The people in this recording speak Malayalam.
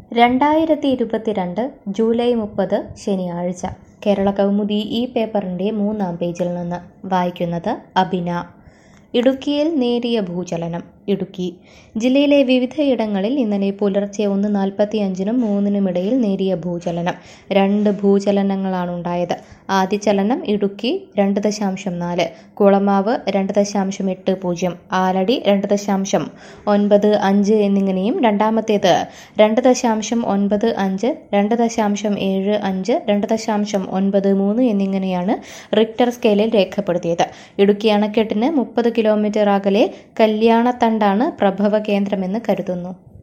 രണ്ടായിരത്തി ഇരുപത്തിരണ്ട് ജൂലൈ മുപ്പത് ശനിയാഴ്ച കേരള കൗമുദി ഈ പേപ്പറിൻ്റെ മൂന്നാം പേജിൽ നിന്ന് വായിക്കുന്നത് അബിന ഇടുക്കിയിൽ നേരിയ ഭൂചലനം ഇടുക്കി ജില്ലയിലെ വിവിധയിടങ്ങളിൽ ഇന്നലെ പുലർച്ചെ ഒന്ന് നാൽപ്പത്തി അഞ്ചിനും മൂന്നിനും ഇടയിൽ നേരിയ ഭൂചലനം രണ്ട് ഭൂചലനങ്ങളാണ് ഉണ്ടായത് ആദ്യ ചലനം ഇടുക്കി രണ്ട് ദശാംശം നാല് കുളമാവ് രണ്ട് ദശാംശം എട്ട് പൂജ്യം ആലടി രണ്ട് ദശാംശം ഒൻപത് അഞ്ച് എന്നിങ്ങനെയും രണ്ടാമത്തേത് രണ്ട് ദശാംശം ഒൻപത് അഞ്ച് രണ്ട് ദശാംശം ഏഴ് അഞ്ച് രണ്ട് ദശാംശം ഒൻപത് മൂന്ന് എന്നിങ്ങനെയാണ് റിക്ടർ സ്കെയിലിൽ രേഖപ്പെടുത്തിയത് ഇടുക്കി അണക്കെട്ടിന് മുപ്പത് കിലോമീറ്റർ അകലെ കല്യാണത്തണ്ടാണ് പ്രഭവ കേന്ദ്രമെന്ന് കരുതുന്നു